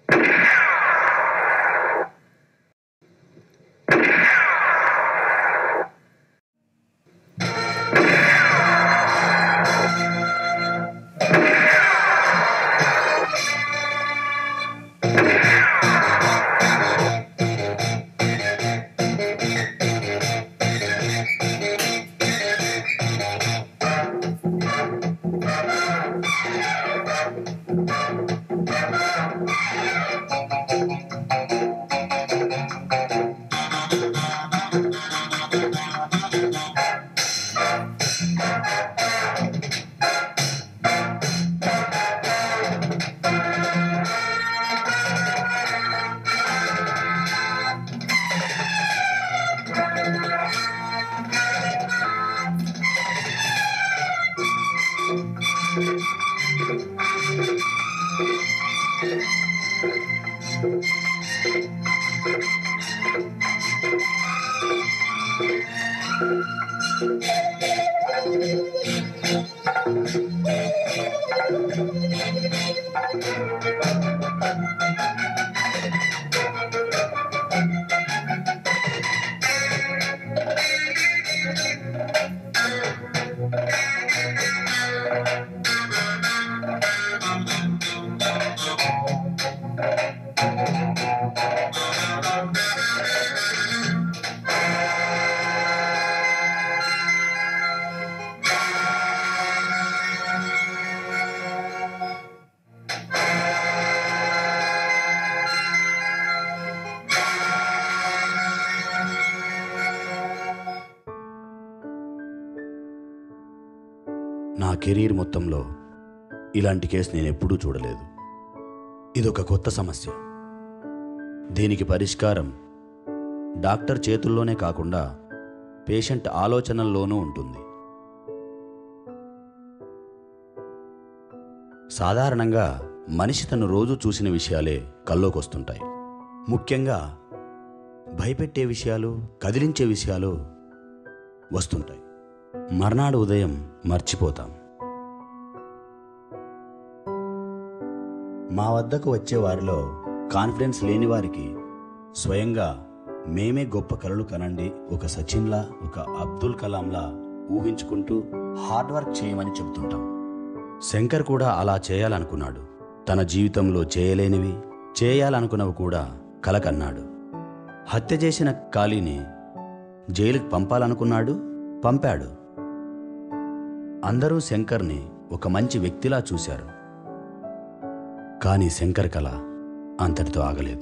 నా కెరీర్ మొత్తంలో ఇలాంటి కేసు నేను ఎప్పుడూ చూడలేదు ఇదొక కొత్త సమస్య దీనికి పరిష్కారం డాక్టర్ చేతుల్లోనే కాకుండా పేషెంట్ ఆలోచనల్లోనూ ఉంటుంది సాధారణంగా మనిషి తను రోజు చూసిన విషయాలే కల్లోకొస్తుంటాయి ముఖ్యంగా భయపెట్టే విషయాలు కదిలించే విషయాలు వస్తుంటాయి మర్నాడు ఉదయం మర్చిపోతాం మా వద్దకు వచ్చే వారిలో కాన్ఫిడెన్స్ లేని వారికి స్వయంగా మేమే గొప్ప కలలు కనండి ఒక సచిన్లా ఒక అబ్దుల్ కలాంలా ఊహించుకుంటూ హార్డ్ వర్క్ చేయమని చెబుతుంటాం శంకర్ కూడా అలా చేయాలనుకున్నాడు తన జీవితంలో చేయలేనివి చేయాలనుకున్నవి కూడా కలకన్నాడు హత్య చేసిన ఖాళీని జైలుకి పంపాలనుకున్నాడు పంపాడు అందరూ శంకర్ని ఒక మంచి వ్యక్తిలా చూశారు కానీ శంకర్ కళ అంతటితో ఆగలేదు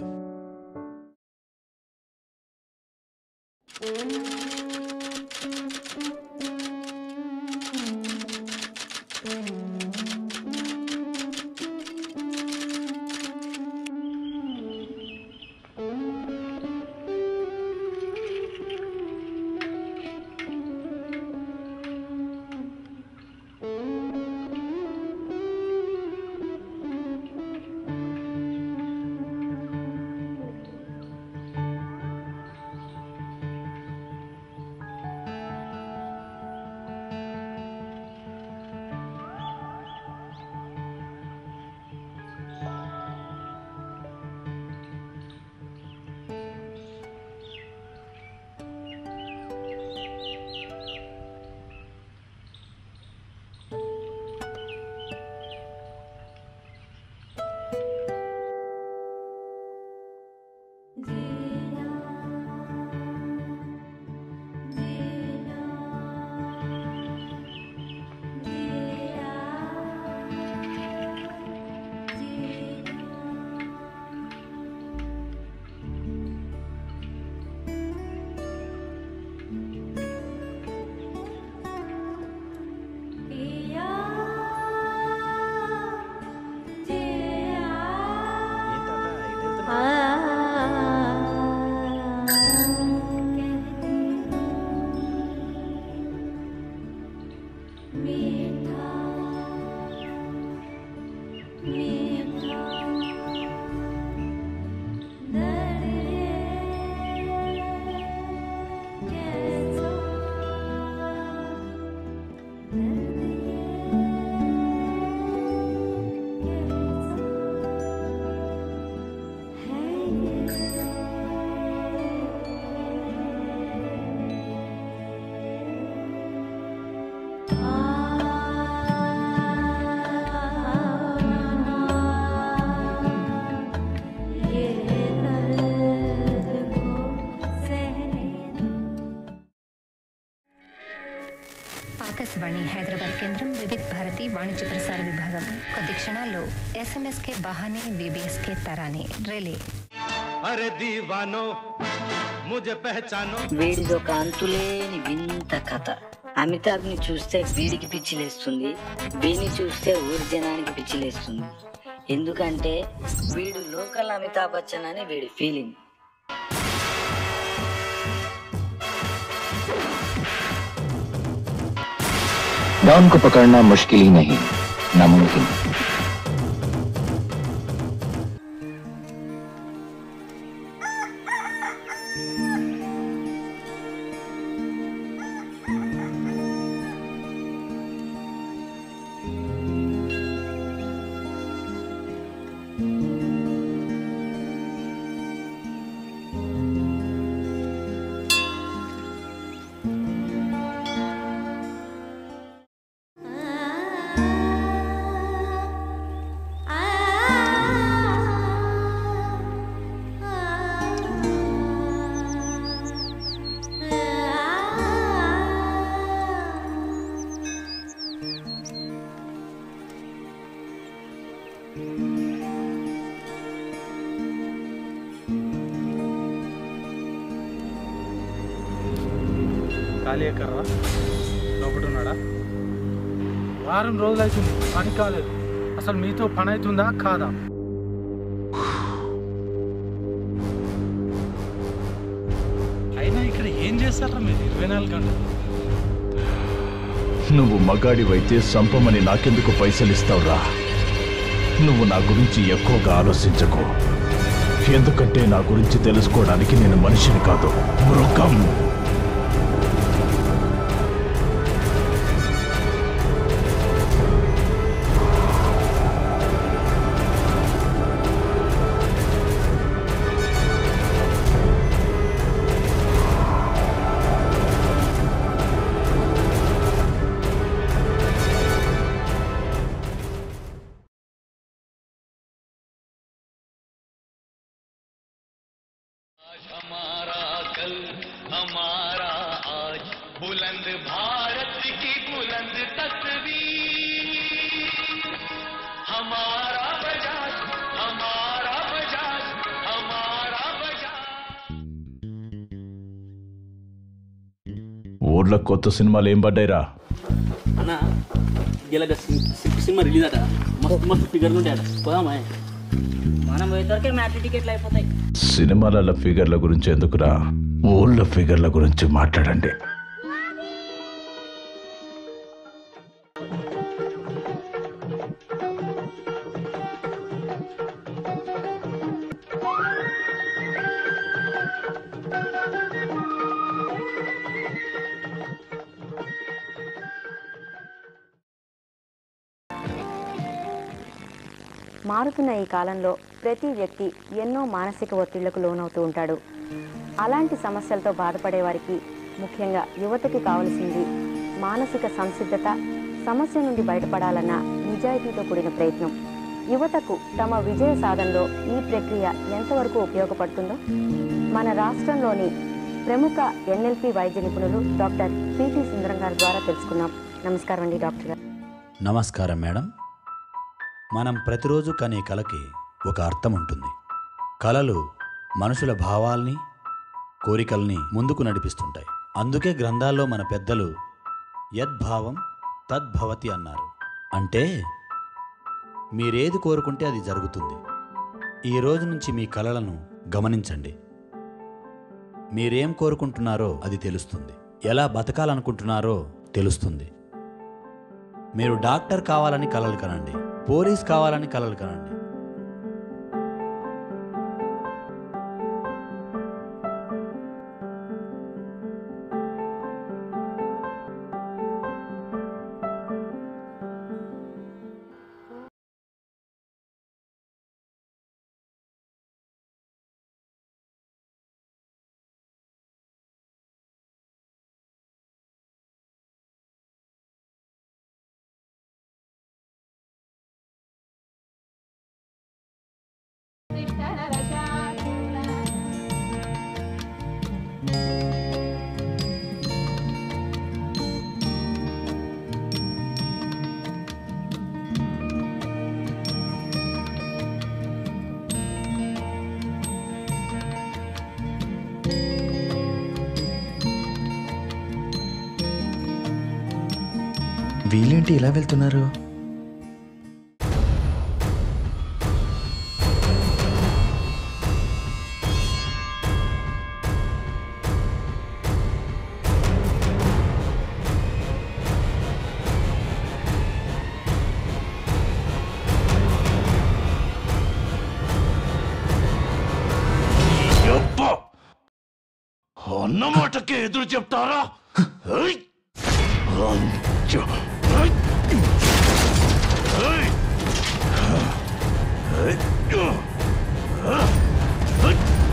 హైదరాబాద్ కేంద్రం వివిధ్ భారతి వాణిజ్య ప్రసార విభాగం కొద్ది క్షణాల్లో ఎస్ఎంఎస్కే బహానే వీబీఎస్కే తరానే రిలే अरे दीवानो मुझे पहचानो వీడిదొక అంతులేని వింత కథ అమితాబ్ ని చూస్తే వీడికి పిచ్చి లేస్తుంది వీడిని చూస్తే ఊరి జనానికి పిచ్చి లేస్తుంది ఎందుకంటే వీడు లోకల్ అమితాబ్ బచ్చన్ అని వీడి ఫీలింగ్ डॉन को पकड़ना मुश्किल ही नहीं नामुमकिन ఖాళీ ఎక్కర్రా లోపల ఉన్నాడా వారం రోజులు అవుతుంది పని కాలేదు అసలు మీతో పని అవుతుందా కాదా అయినా ఇక్కడ ఏం చేస్తారా మీరు ఇరవై నాలుగు గంటలు నువ్వు మగాడివైతే సంపమని నాకెందుకు పైసలిస్తావురా నువ్వు నా గురించి ఎక్కువగా ఆలోచించకు ఎందుకంటే నా గురించి తెలుసుకోవడానికి నేను మనిషిని కాదు మృగం हमारा कल हमारा आज बुलंद भारत की बुलंद तस्वीर हमारा बजाज हमारा बजाज हमारा बजाज ఊర్లో కొత్త సినిమాలు ఏం పడ్డాయిరా అన్న ఇలాగ సినిమా రిలీజ్ అట మస్తు మస్తు ఫిగర్లు ఉంటాయట పోదామా మనం పోయేసరికి మ్యాచ్ టికెట్లు అయిపోతాయి సినిమాల ఫిగర్ల గురించి ఎందుకురా ఊళ్ళో ఫిగర్ల గురించి మాట్లాడండి మారుతున్న ఈ కాలంలో ప్రతి వ్యక్తి ఎన్నో మానసిక ఒత్తిళ్లకు లోనవుతూ ఉంటాడు అలాంటి సమస్యలతో బాధపడే వారికి ముఖ్యంగా యువతకి కావలసింది మానసిక సంసిద్ధత సమస్య నుండి బయటపడాలన్న నిజాయితీతో కూడిన ప్రయత్నం యువతకు తమ విజయ సాధనలో ఈ ప్రక్రియ ఎంతవరకు ఉపయోగపడుతుందో మన రాష్ట్రంలోని ప్రముఖ ఎన్ఎల్పి వైద్య నిపుణులు డాక్టర్ పిటి సుందరం గారి ద్వారా తెలుసుకుందాం నమస్కారం అండి డాక్టర్ గారు నమస్కారం మేడం మనం ప్రతిరోజు కనే కళకి ఒక అర్థం ఉంటుంది కళలు మనుషుల భావాల్ని కోరికల్ని ముందుకు నడిపిస్తుంటాయి అందుకే గ్రంథాల్లో మన పెద్దలు యద్భావం తద్భవతి అన్నారు అంటే మీరేది కోరుకుంటే అది జరుగుతుంది ఈ రోజు నుంచి మీ కళలను గమనించండి మీరేం కోరుకుంటున్నారో అది తెలుస్తుంది ఎలా బతకాలనుకుంటున్నారో తెలుస్తుంది మీరు డాక్టర్ కావాలని కలలు కనండి పోలీస్ కావాలని కలలు కనండి ఏంటి ఇలా వెళ్తున్నారు యబ్బా! అన్న మాటకి ఎదురు చెప్తారా ఐ! అంచ! ఐ! ఐ! ఐ! ఐ!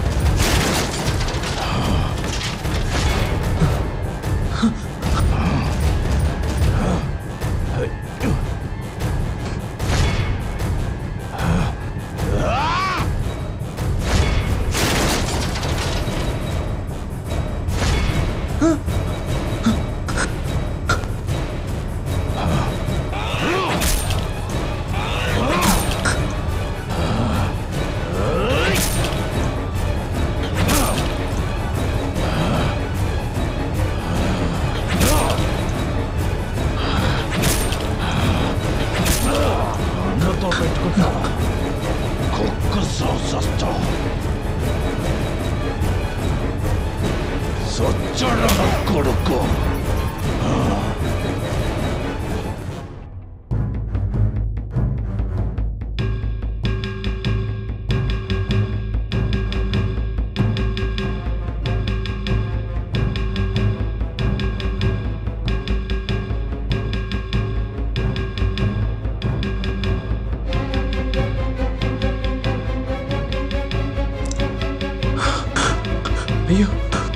అన్నతో పెట్టుకుంటా కుక్క సస్తా సచ్చడ కొడుకు అయ్యో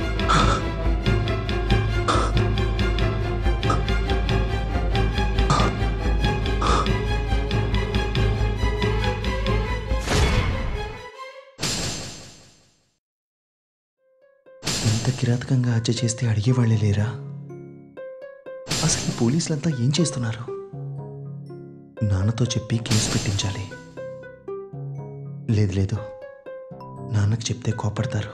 ఇంత కిరాతకంగా హత్య చేస్తే అడిగేవాళ్ళే లేరా అసలు ఈ పోలీసులంతా ఏం చేస్తున్నారు నాన్నతో చెప్పి కేసు పెట్టించాలి లేదు లేదు నాన్నకు చెప్తే కోపడతారు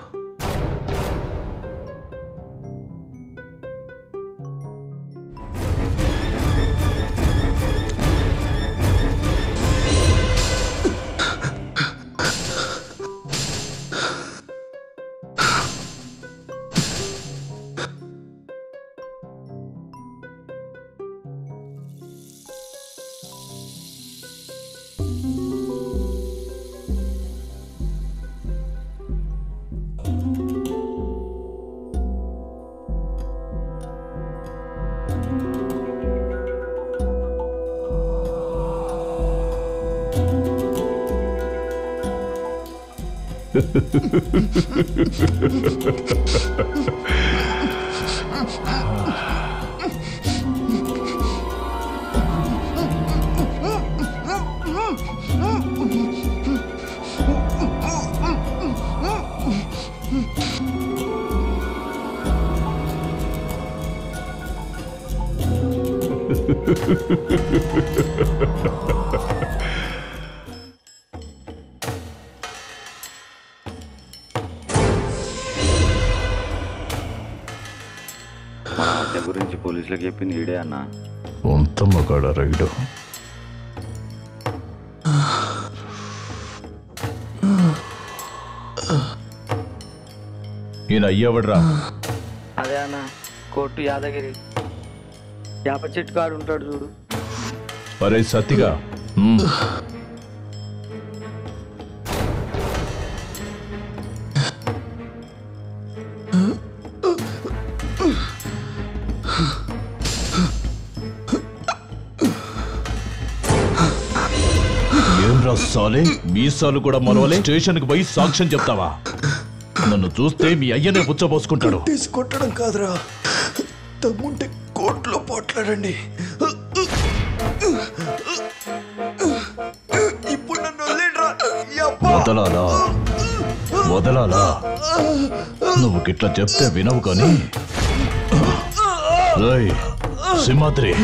మన హత్య గురించి పోలీసులకు చెప్పింది ఈడే అన్న అంత మగాడ రైడు ఈయన అయ్యేవడ్రా అదే అన్న కోర్టు యాదగిరి యాప చెట్టు కాడు ఉంటాడు చూడు అరే సత్తిగా ఉమ్. ఏం రా సాలే మీసాలు కూడా మనవలే స్టేషన్కి పోయి సాక్ష్యం చెప్తావా నన్ను చూస్తే మీ అయ్యనే పుచ్చబోసుకుంటాడు తీసి కొట్టడం కాదురా తమ్ముంటే కోర్టులో పోట్లాడండి ఇప్పుడు నన్ను వదిలేండ్రా. యబ్బా. వదలాలా వదలాలా నువ్వు గిట్లా చెప్తే వినవు కానీ రేయ్, సింహాద్రి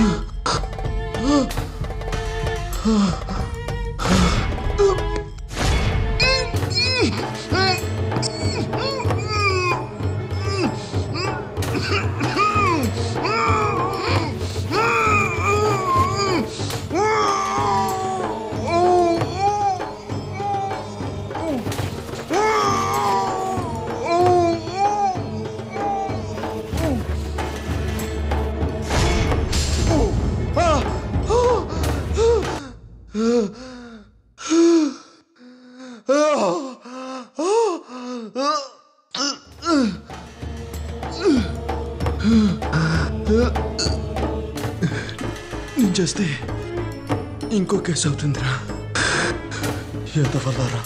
నేను చేస్తే ఇంకో కేసు అవుతుందిరా ఎంత వల్లరా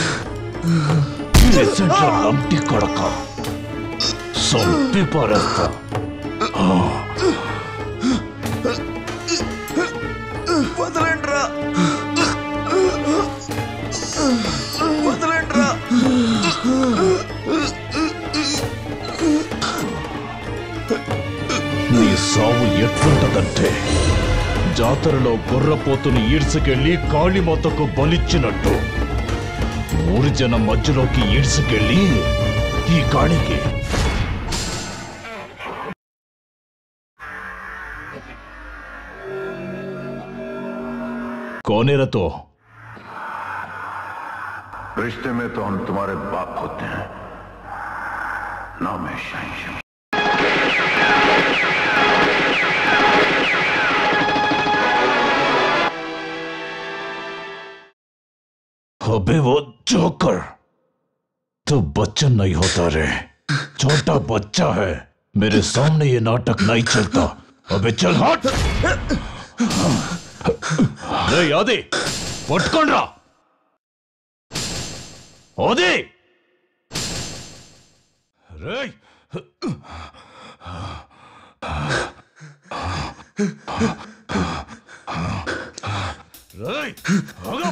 నిజంగా లంటి కొడక సంపి పారేస్తా ఆ, వదలండిరా వదలండిరా నీ సావు ఎట్లుంటదంటే జాతరలో గొర్రపోతుని ఈడ్చుకెళ్లి కాళీమాతకు బలిచ్చినట్టు ఊరి జనం మధ్యలోకి ఈడ్చుకెళ్లి ఈ కాళికి కోనేరతో रिश्ते में तो हम तुम्हारे बाप होते हैं ना मैं शहंशाह अबे वो जोकर तो बच्चा नहीं होता रे छोटा बच्चा है मेरे सामने ये नाटक नहीं चलता अबे चल हट రే యాది పట్టుకోండ్రా ఓది రేయ్ రేయ్ ఆగు.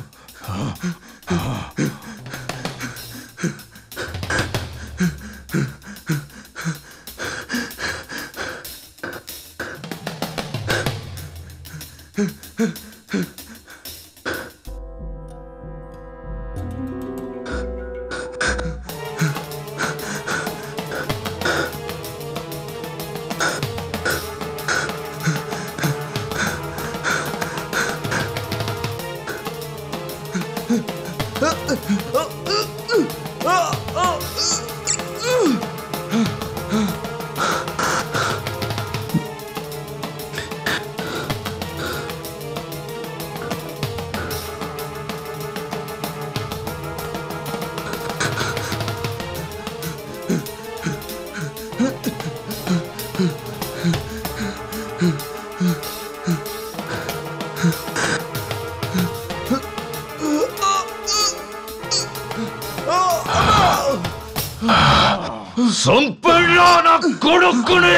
సంపెళ్ళా నా కొడుకుని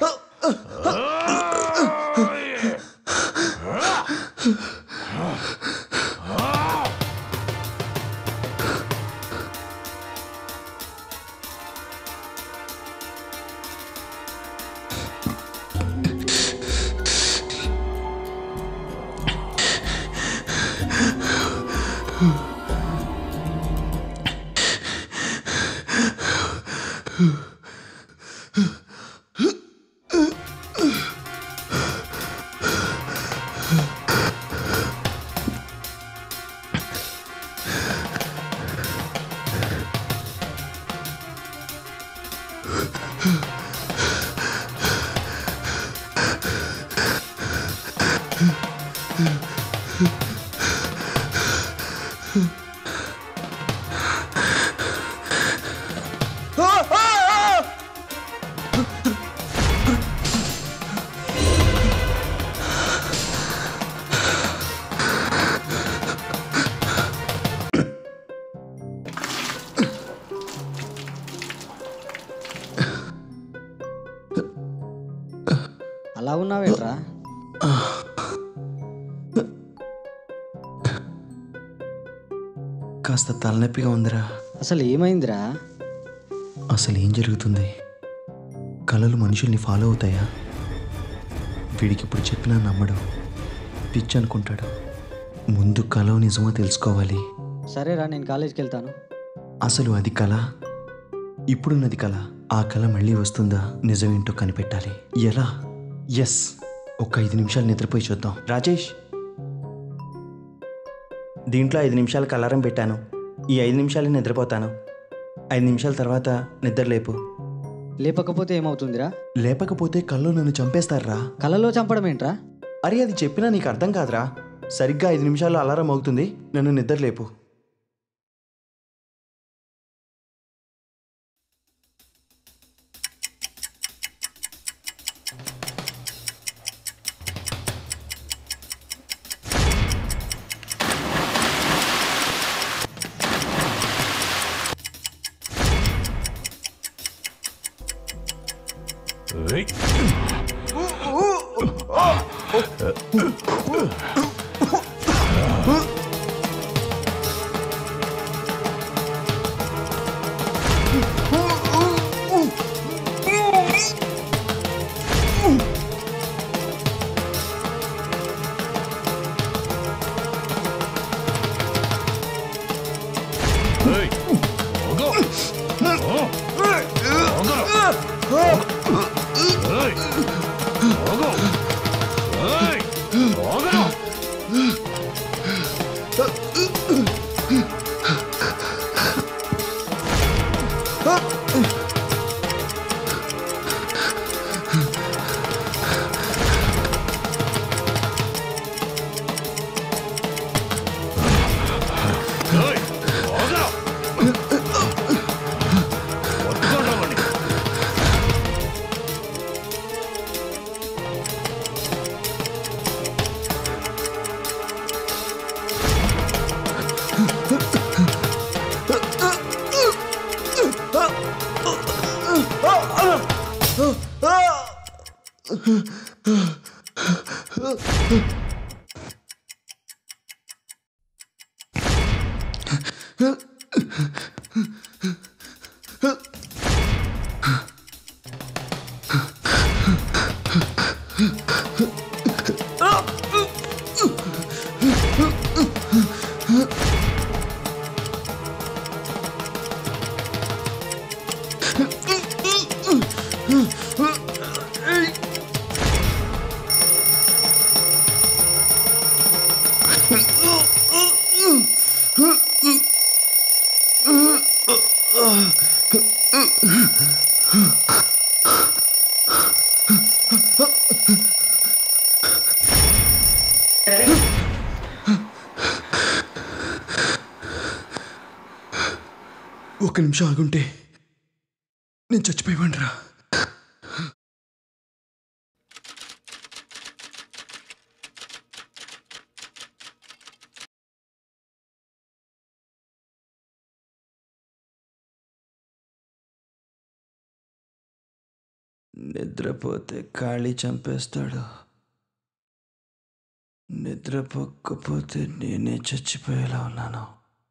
అలా ఉన్నావేట్రా కాస్త తలనొప్పిగా ఉందిరా అసలు ఏమైందిరా అసలు ఏం జరుగుతుంది కళలు మనుషుల్ని ఫాలో అవుతాయా వీడికి ఇప్పుడు చెప్పినా నమ్మడు పిచ్చి అనుకుంటాడు ముందు కళ నిజమో తెలుసుకోవాలి సరేరా నేను కాలేజీకి వెళ్తాను అసలు అది కళ ఇప్పుడున్నది కళ ఆ కళ మళ్ళీ వస్తుందా నిజమేంటో కనిపెట్టాలి ఎలా ఎస్ ఒక ఐదు నిమిషాలు నిద్రపోయి చూద్దాం రాజేష్ దీంట్లో ఐదు నిమిషాలకు అలారం పెట్టాను ఈ ఐదు నిమిషాలు నిద్రపోతాను ఐదు నిమిషాల తర్వాత నిద్ర లేపు లేపకపోతే ఏమవుతుందిరా లేపకపోతే కళ్ళు నన్ను చంపేస్తారా కలలో చంపడం ఏంట్రా అరే అది చెప్పినా నీకు అర్థం కాదురా సరిగ్గా ఐదు నిమిషాలు అలారం అవుతుంది నన్ను నిద్ర లేపు ఒక్క నిమిషం ఆగుంటే నేను చచ్చిపోయేవాడిరా నిద్రపోతే ఖాళీ చంపేస్తాడు నిద్రపోకపోతే నేనే చచ్చిపోయేలా ఉన్నాను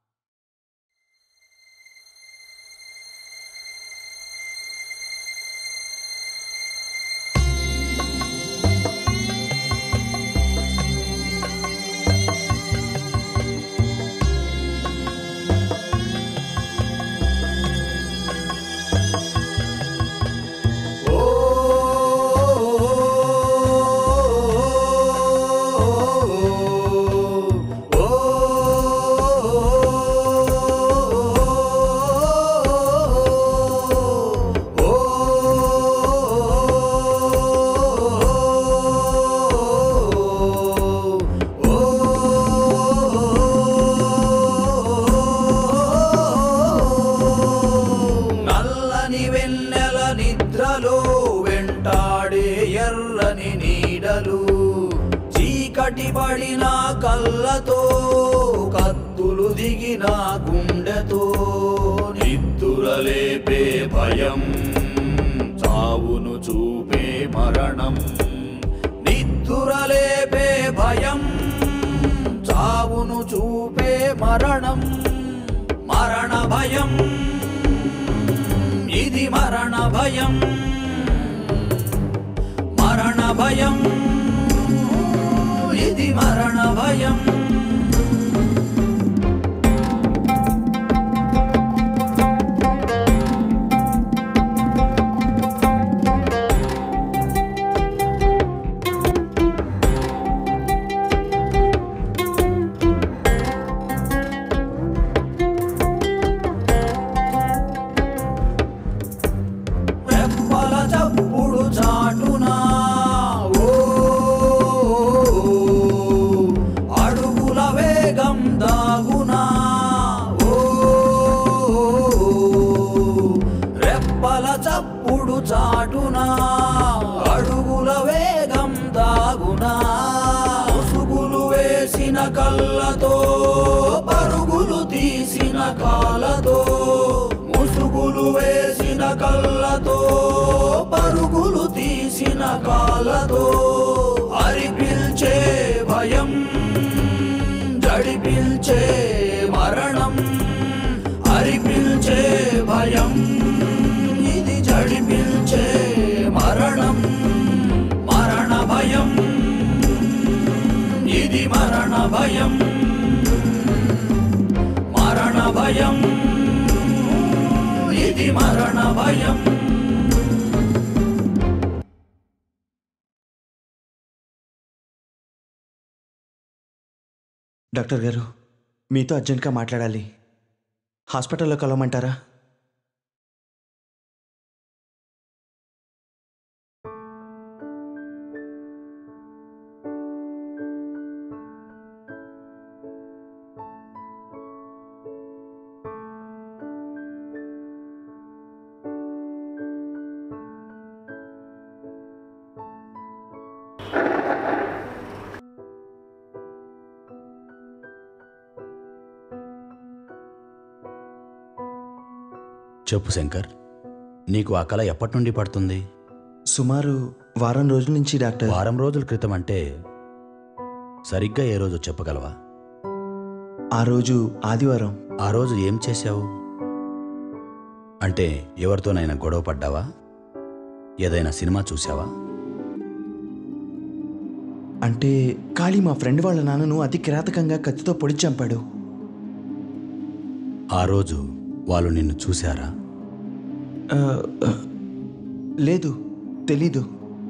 నల్లని వెన్నెల నిద్రలో వెంటాడే ఎర్రని నీడలు చీకటి పడిన కళ్ళతో కత్తులు దిగిన గుండెతో నిద్దురలేపే భయం చావును చూపే మరణం నిద్దురలేపే భయం చావును చూపే మరణం మరణ భయం ఇది మరణ భయం మరణ భయం ఇది మరణ భయం రెప్పల చప్పుడు చాటున ఓ దాగునా అడుగుల వేగం దాగునా ముసుగులు వేసిన కళ్ళతో పరుగులు తీసిన కాలతో ముసుగులు వేసిన కళ్ళతో పరుగులు తీసిన కాలతో అరిపిల్చే భయం జడిపిల్చే మరణం అరిపిల్చే భయం ఇది జడిపిల్చే మరణం మరణ భయం ఇది మరణ భయం మరణ భయం ఇది మరణ భయం డాక్టర్ గారు మీతో అర్జెంట్గా మాట్లాడాలి హాస్పిటల్లో కలవమంటారా చెప్పు శంకర్ నీకు ఆ కళ ఎప్పటి నుండి పడుతుంది సుమారు వారం రోజుల నుంచి డాక్టర్ వారం రోజుల క్రితం అంటే సరిగ్గా ఏ రోజు చెప్పగలవా ఆ రోజు ఆదివారం ఆ రోజు ఏం చేశావు అంటే ఎవరితోనైనా గొడవ పడ్డావా ఏదైనా సినిమా చూసావా అంటే కాళీ మా ఫ్రెండ్ వాళ్ళ నాన్నను అతి కిరాతకంగా కత్తితో పొడి చంపాడు ఆ రోజు వాళ్ళు నిన్ను చూశారా ఆ, ఆ, లేదు తెలీదు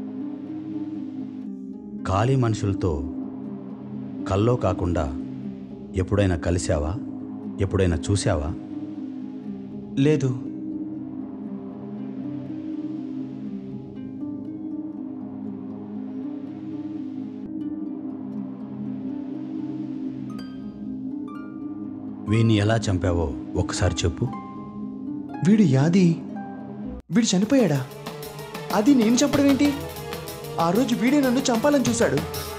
ఖాళీ మనుషులతో కల్లో కాకుండా ఎప్పుడైనా కలిశావా ఎప్పుడైనా చూశావా లేదు వీణ్ణి ఎలా చంపావో ఒక్కసారి చెప్పు వీడు యాది వీడు చనిపోయాడా అది నేను చంపడం ఏంటి ఆ రోజు వీడే నన్ను చంపాలని చూశాడు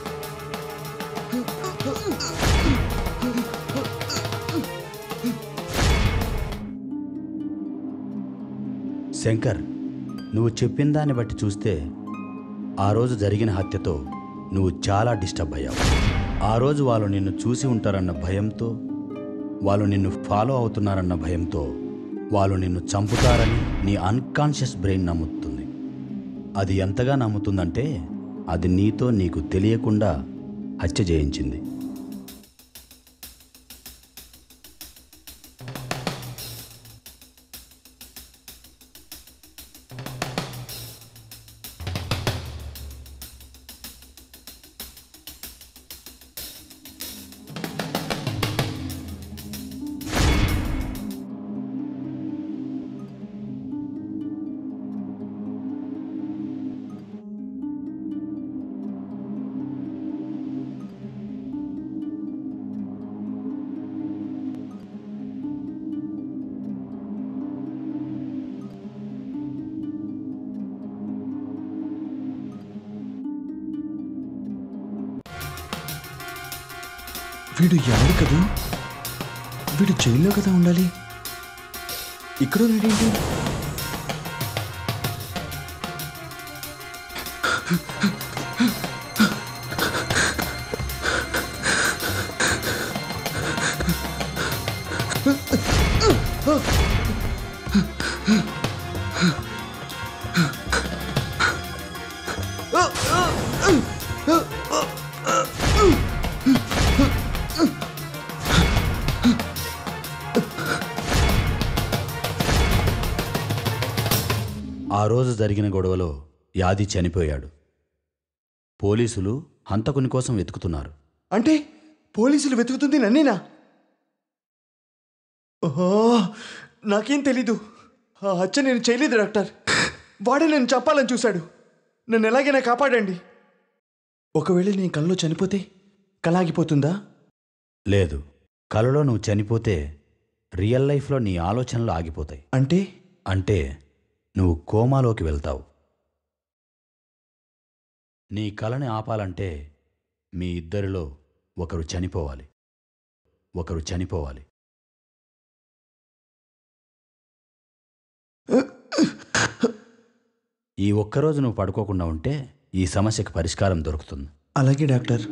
శంకర్ నువ్వు చెప్పిన దాన్ని బట్టి చూస్తే ఆ రోజు జరిగిన హత్యతో నువ్వు చాలా డిస్టర్బ్ అయ్యావు ఆ రోజు వాళ్ళు నిన్ను చూసి ఉంటారన్న భయంతో వాళ్ళు నిన్ను ఫాలో అవుతున్నారన్న భయంతో వాళ్ళు నిన్ను చంపుతారని నీ అన్కాన్షియస్ బ్రెయిన్ నమ్ముతుంది అది ఎంతగా నమ్ముతుందంటే అది నీతో నీకు తెలియకుండా హత్య చేయించింది వీడు యాది కదా వీడు జైల్లో కదా ఉండాలి ఇక్కడ ఉన్నాడేంటి ఆ రోజు జరిగిన గొడవలో యాది చనిపోయాడు పోలీసులు హంతకుని కోసం వెతుకుతున్నారు అంటే పోలీసులు వెతుకుతుంది నన్నేనా ఓహో నాకేం తెలీదు ఆ హత్య నేను చేయలేదు డాక్టర్ వాడే నన్ను చంపాలని చూశాడు నన్ను ఎలాగైనా కాపాడండి ఒకవేళ నేను కల్లో చనిపోతే కలాగిపోతుందా లేదు కలలో నువ్వు చనిపోతే రియల్ లైఫ్లో నీ ఆలోచనలు ఆగిపోతాయి అంటే అంటే నువ్వు కోమాలోకి వెళ్తావు నీ కలని ఆపాలంటే మీ ఇద్దరిలో ఒకరు చనిపోవాలి ఒకరు చనిపోవాలి ఈ ఒక్కరోజు నువ్వు పడుకోకుండా ఉంటే ఈ సమస్యకు పరిష్కారం దొరుకుతుంది అలాగే డాక్టర్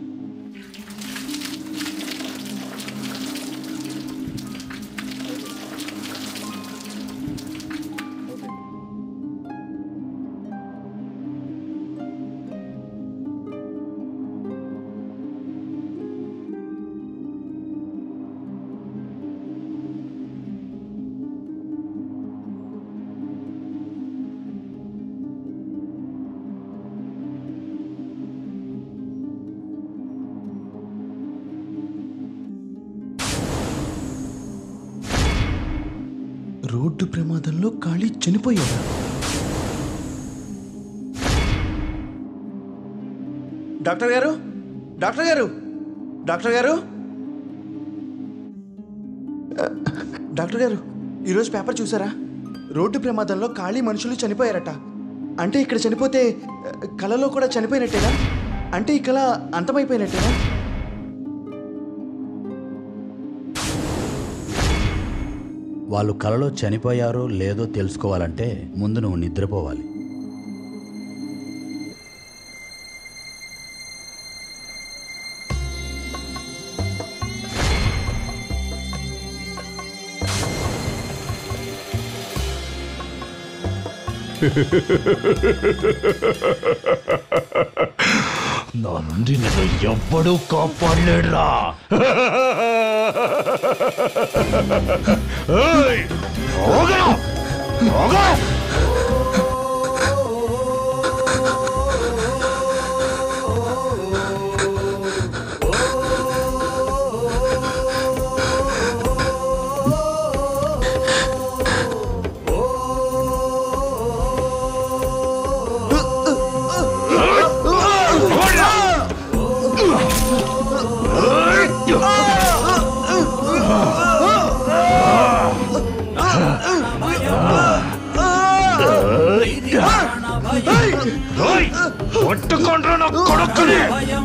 రోడ్డు ప్రమాదంలో కాళీ చనిపోయాడా డాక్టర్ గారు డాక్టర్ గారు డాక్టర్ గారు ఆ, డాక్టర్ గారు ఈరోజు పేపర్ చూసారా రోడ్డు ప్రమాదంలో ఖాళీ మనుషులు చనిపోయారట అంటే ఇక్కడ చనిపోతే ఆ, కళలో కూడా చనిపోయినట్టేనా అంటే ఈ కళ అంతమైపోయినట్టేనా వాళ్ళు కలలో చనిపోయారో లేదో తెలుసుకోవాలంటే ముందు నువ్వు నిద్రపోవాలి నా నుండి నేను ఎవ్వడూ కాపాడలేడురా ఏయ్! పోగా! పోగా! పట్టుకుండ్రా నా కొడుకుని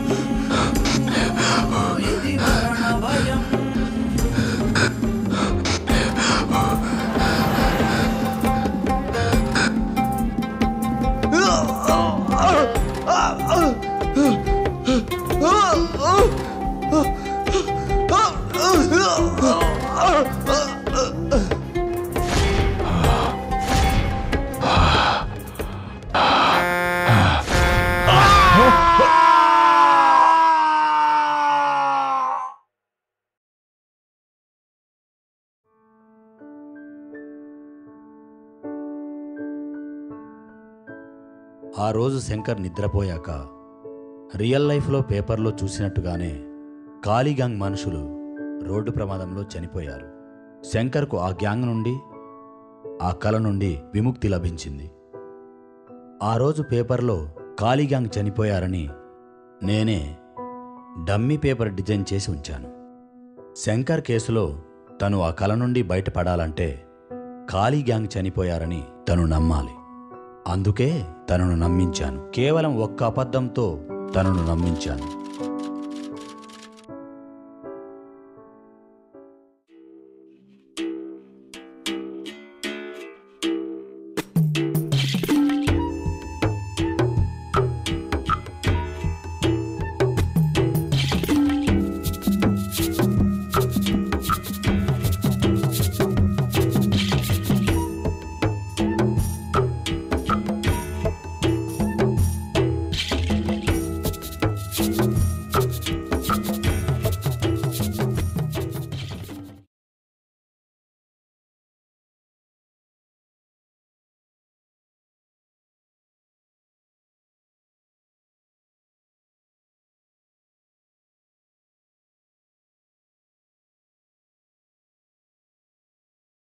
ఆ రోజు శంకర్ నిద్రపోయాక రియల్ లైఫ్లో పేపర్లో చూసినట్టుగానే ఖాళీ గ్యాంగ్ మనుషులు రోడ్డు ప్రమాదంలో చనిపోయారు శంకర్కు ఆ గ్యాంగ్ నుండి ఆ కళ నుండి విముక్తి లభించింది ఆ రోజు పేపర్లో ఖాళీ గ్యాంగ్ చనిపోయారని నేనే డమ్మీ పేపర్ డిజైన్ చేసి ఉంచాను శంకర్ కేసులో తను ఆ కళ నుండి బయటపడాలంటే ఖాళీ గ్యాంగ్ చనిపోయారని తను నమ్మాలి అందుకే తనను నమ్మించాను కేవలం ఒక్క అబద్ధంతో తనను నమ్మించాను